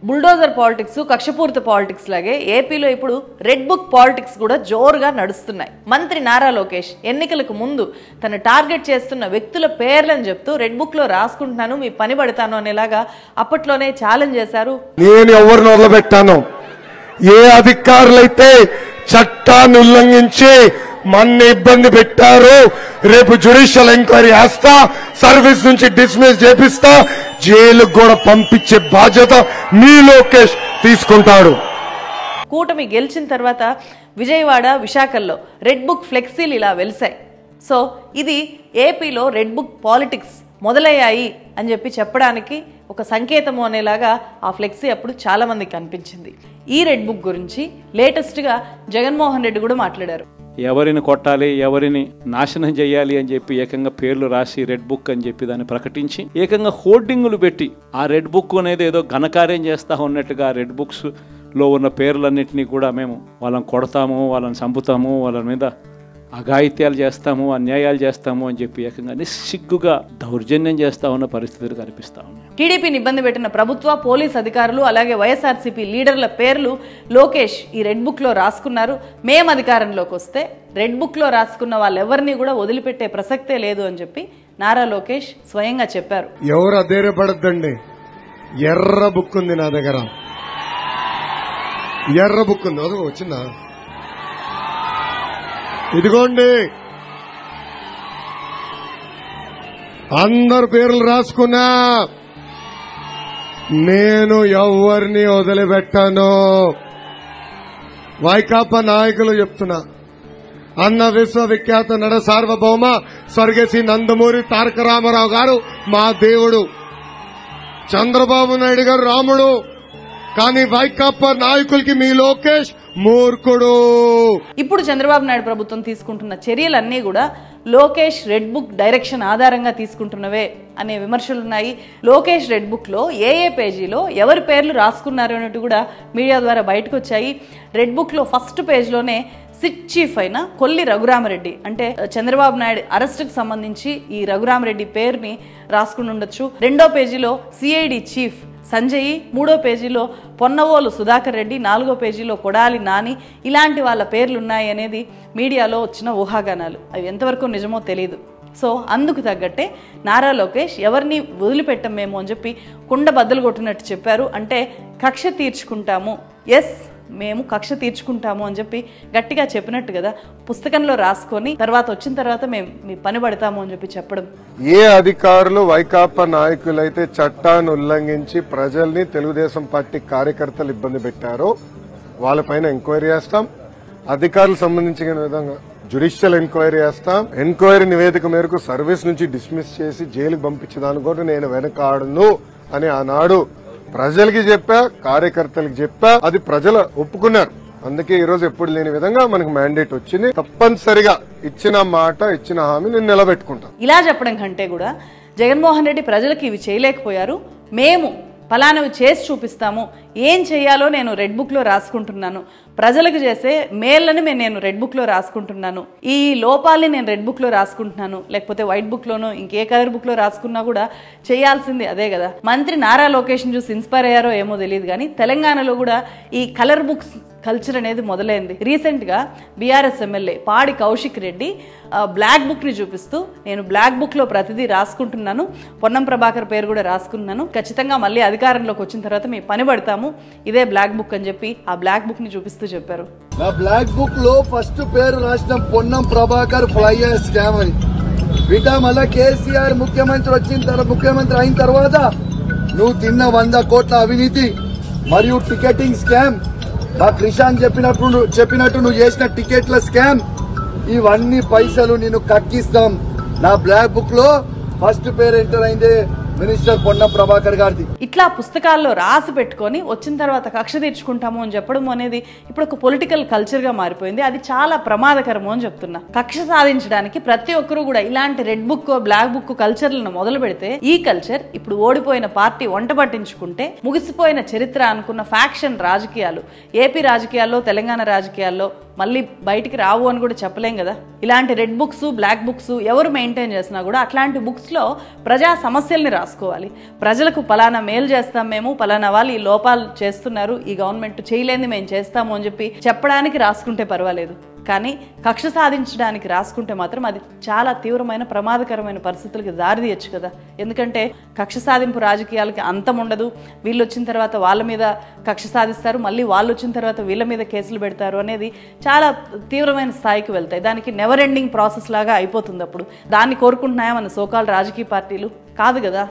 bulldozer politics కక్షపూరిత politics లాగే ఏపీలో ఇప్పుడు రెడ్ బుక్ పాలిటిక్స్ కూడా జోరుగా నడుస్తున్నాయి మంత్రి నారా లోకేష్ ఎన్నికలకు ముందు తను టార్గెట్ చేస్తున్న వ్యక్తుల పేర్లను చెప్తూ రెడ్ బుక్ లో రాసుకుంటున్నాను మీ పని పడతాను అనేలాగా అప్పట్లోనే ఛాలెంజ్ చేశారు నేను ఎవరిని వదిలిపెట్టాను ఏ అధికారులైతే చట్టాన్ని ఉల్లంఘించి మన్ని ఇబ్బంది పెట్టారు రేపు జ్యుడిషియల్ ఎంక్వైరీ చేస్తా సర్వీస్ నుంచి డిస్మిస్ చేపిస్తా జైలుకు కూడా పంపించే బాధ్యత మీ లోకేష్ తీసుకుంటాడు కూటమి గెలిచిన తర్వాత విజయవాడ విశాఖల్లో రెడ్ బుక్ ఫ్లెక్సీలు ఇలా వెలిశాయి సో ఇది ఏపీలో రెడ్ బుక్ పాలిటిక్స్ మొదలయ్యాయి అని చెప్పి చెప్పడానికి ఒక సంకేతము అనేలాగా ఆ ఫ్లెక్సీ అప్పుడు చాలా మందికి కనిపించింది ఈ రెడ్ బుక్ గురించి లేటెస్ట్గా జగన్మోహన్ రెడ్డి కూడా మాట్లాడారు ఎవరిని కొట్టాలి ఎవరిని నాశనం చేయాలి అని చెప్పి ఏకంగా పేర్లు రాసి రెడ్ బుక్ అని చెప్పి దాన్ని ప్రకటించి ఏకంగా హోర్డింగులు పెట్టి ఆ రెడ్ బుక్ అనేది ఏదో ఘనకార్యం చేస్తా ఉన్నట్టుగా ఆ రెడ్ బుక్స్ లో ఉన్న పేర్లన్నింటినీ కూడా మేము వాళ్ళని కొడతాము వాళ్ళని చంపుతాము వాళ్ళ మీద అఘాయిత్యాలు చేస్తాము అన్యాయాలు చేస్తాము అని చెప్పి ఏకంగా నిస్సిగ్గుగా దౌర్జన్యం చేస్తా ఉన్న పరిస్థితులు కనిపిస్తా ఉన్నాయి టీడీపీని ఇబ్బంది పెట్టిన ప్రభుత్వ పోలీస్ అధికారులు అలాగే వైఎస్ఆర్సీపీ లీడర్ల పేర్లు లోకేష్ ఈ రెడ్ బుక్లో రాసుకున్నారు మేం అధికారంలోకి వస్తే రెడ్ బుక్లో రాసుకున్న వాళ్ళెవరిని కూడా వదిలిపెట్టే ప్రసక్తే లేదు అని చెప్పి నారా లోకేష్ స్వయంగా చెప్పారు ఎవరు అధైర్యపడద్దండి ఎర్ర బుక్ ఉంది నా దగ్గర ఎర్ర బుక్ ఉంది అదిగో వచ్చిందా ఇదిగోండి అందరు పేర్లు రాసుకున్నా నేను ఎవరిని వదిలిపెట్టాను వైకాపా నాయకులు చెప్తున్నా అన్న విశ్వవిఖ్యాత నడ సార్వభౌమ స్వర్గశ్రీ నందమూరి తారక రామారావు గారు మా దేవుడు చంద్రబాబు నాయుడు గారు రాముడు కానీ వైకాపా నాయకులకి మీ లోకేష్ మూర్ఖుడు ఇప్పుడు చంద్రబాబు నాయుడు ప్రభుత్వం తీసుకుంటున్న చర్యలన్నీ కూడా లోకేష్ రెడ్ బుక్ డైరెక్షన్ ఆధారంగా తీసుకుంటున్నవే అనే విమర్శలు ఉన్నాయి లోకేష్ రెడ్ బుక్లో ఏ ఏ పేజీలో ఎవరి పేర్లు రాసుకున్నారు అన్నట్టు కూడా మీడియా ద్వారా బయటకు వచ్చాయి రెడ్ బుక్లో ఫస్ట్ పేజ్లోనే సిట్ చీఫ్ అయిన కొల్లి రఘురామరెడ్డి అంటే చంద్రబాబు నాయుడు అరెస్ట్కి సంబంధించి ఈ రఘురామరెడ్డి పేరుని రాసుకుని ఉండొచ్చు రెండో పేజీలో సిఐడి చీఫ్ సంజయ్ మూడో పేజీలో పొన్నవోలు సుధాకర్ రెడ్డి నాలుగో పేజీలో కొడాలి నాని ఇలాంటి వాళ్ళ పేర్లు ఉన్నాయి అనేది మీడియాలో వచ్చిన ఊహాగానాలు అవి ఎంతవరకు నిజమో తెలియదు సో అందుకు తగ్గట్టే నారా లోకేష్ ఎవరిని వదిలిపెట్టం మేము అని చెప్పి కుండ బద్దలు కొట్టినట్టు చెప్పారు అంటే కక్ష తీర్చుకుంటాము ఎస్ మేము కక్ష తీర్చుకుంటాము అని చెప్పి గట్టిగా చెప్పినట్టు కదా పుస్తకంలో రాసుకొని తర్వాత వచ్చిన తర్వాత మేము మీ పని పడతాము అని చెప్పి చెప్పడం ఏ అధికారులు వైకాపా నాయకులైతే చట్టాన్ని ఉల్లంఘించి ప్రజల్ని తెలుగుదేశం పార్టీ కార్యకర్తలు ఇబ్బంది పెట్టారో వాళ్ళపైన ఎంక్వైరీ చేస్తాం అధికారులకు సంబంధించిన విధంగా జ్యుడిషియల్ ఎంక్వైరీ చేస్తాం ఎంక్వైరీ నివేదిక మేరకు సర్వీస్ నుంచి డిస్మిస్ చేసి జైలుకు పంపించడానికి కూడా నేను వెనకాడను అని ఆనాడు ప్రజలకి చెప్పా కార్యకర్తలకు చెప్పా అది ప్రజలు ఒప్పుకున్నారు అందుకే ఈ రోజు ఎప్పుడు లేని విధంగా మనకు మ్యాండేట్ వచ్చింది తప్పనిసరిగా ఇచ్చిన మాట ఇచ్చిన హామీ నేను నిలబెట్టుకుంటాను ఇలా చెప్పడం కంటే కూడా జగన్మోహన్ రెడ్డి ప్రజలకు ఇవి చేయలేకపోయారు మేము ఫలానవి చేసి చూపిస్తాము ఏం చేయాలో నేను రెడ్ బుక్లో రాసుకుంటున్నాను ప్రజలకు చేసే మేళ్ళని మే- నేను రెడ్ బుక్లో రాసుకుంటున్నాను ఈ లోపాలని నేను రెడ్ బుక్లో రాసుకుంటున్నాను లేకపోతే వైట్ బుక్లోనో ఇంకే కలర్ బుక్లో రాసుకున్నా కూడా చేయాల్సింది అదే కదా మంత్రి నారా లోకేషన్ చూసి ఇన్స్పైర్ అయ్యారో ఏమో తెలియదు కానీ తెలంగాణలో కూడా ఈ కలర్ బుక్స్ కల్చర్ అనేది మొదలైంది రీసెంట్గా బీఆర్ఎస్ ఎమ్మెల్యే పాడి కౌశిక్ రెడ్డి ఆ, బ్లాక్ బుక్ని చూపిస్తూ నేను బ్లాక్ బుక్లో ప్రతిదీ రాసుకుంటున్నాను పొన్నం ప్రభాకర్ పేరు కూడా రాసుకున్నాను ఖచ్చితంగా మళ్ళీ అధికారంలోకి వచ్చిన తర్వాత మీ పని పడతాము ఇదే బ్లాక్ బుక్ అని చెప్పి ఆ బ్లాక్ బుక్ని చూపిస్తూ చెప్పారు నా బ్లాక్ బుక్ లో ఫస్ట్ పేరు రాసిన పొన్నం ప్రభాకర్ ఫ్లైయర్ స్కామ్ అని బిడ్డ మళ్ళా కేసీఆర్ ముఖ్యమంత్రి వచ్చిన తర్వాత ముఖ్యమంత్రి అయిన తర్వాత నువ్వు తిన్న వంద కోట్ల అవినీతి మరియు టికెటింగ్ స్కామ్ మా క్రిషాన్ చెప్పినప్పుడు చెప్పినట్టు నువ్వు చేసిన టికెట్ల స్కామ్ ఇవన్నీ పైసలు నేను కక్కిస్తాం నా బ్లాక్ బుక్ లో ఫస్ట్ పేరు ఎంటర్ అయిందే మినిస్టర్ పొన్నం ప్రభాకర్ గారిది ఇట్లా పుస్తకాల్లో రాసి పెట్టుకొని వచ్చిన తర్వాత కక్ష తీర్చుకుంటాము అని చెప్పడం అనేది ఇప్పుడు ఒక పొలిటికల్ కల్చర్గా మారిపోయింది అది చాలా ప్రమాదకరము అని చెప్తున్నా కక్ష సాధించడానికి ప్రతి ఒక్కరూ కూడా ఇలాంటి రెడ్ బుక్ బ్లాక్ బుక్ కల్చర్లను మొదలు పెడితే ఈ కల్చర్ ఇప్పుడు ఓడిపోయిన పార్టీ వంట పట్టించుకుంటే ముగిసిపోయిన చరిత్ర అనుకున్న ఫ్యాక్షన్ రాజకీయాలు ఏపీ రాజకీయాల్లో తెలంగాణ రాజకీయాల్లో మళ్ళీ బయటికి రావు అని కూడా చెప్పలేం కదా ఇలాంటి రెడ్ బుక్స్ బ్లాక్ బుక్స్ ఎవరు మెయింటైన్ చేసినా కూడా అట్లాంటి బుక్స్లో ప్రజా సమస్యల్ని రాసుకోవాలి ప్రజలకు పలానా మేలు చేస్తాం మేము పలానా వాళ్ళు ఈ లోపాలు చేస్తున్నారు ఈ గవర్నమెంట్ చేయలేని మేము చేస్తాము అని చెప్పి చెప్పడానికి రాసుకుంటే పర్వాలేదు కానీ కక్ష సాధించడానికి రాసుకుంటే మాత్రం అది చాలా తీవ్రమైన ప్రమాదకరమైన పరిస్థితులకు దారి తీయచ్చు కదా ఎందుకంటే కక్ష సాధింపు రాజకీయాలకి అంతం ఉండదు వీళ్ళు వచ్చిన తర్వాత వాళ్ళ మీద కక్ష సాధిస్తారు మళ్ళీ వాళ్ళు వచ్చిన తర్వాత వీళ్ళ మీద కేసులు పెడతారు అనేది చాలా తీవ్రమైన స్థాయికి వెళ్తాయి దానికి నెవర్ ఎండింగ్ ప్రాసెస్ లాగా అయిపోతుంది అప్పుడు దాన్ని కోరుకుంటున్నాయా మన సోకాల్ రాజకీయ పార్టీలు కాదు కదా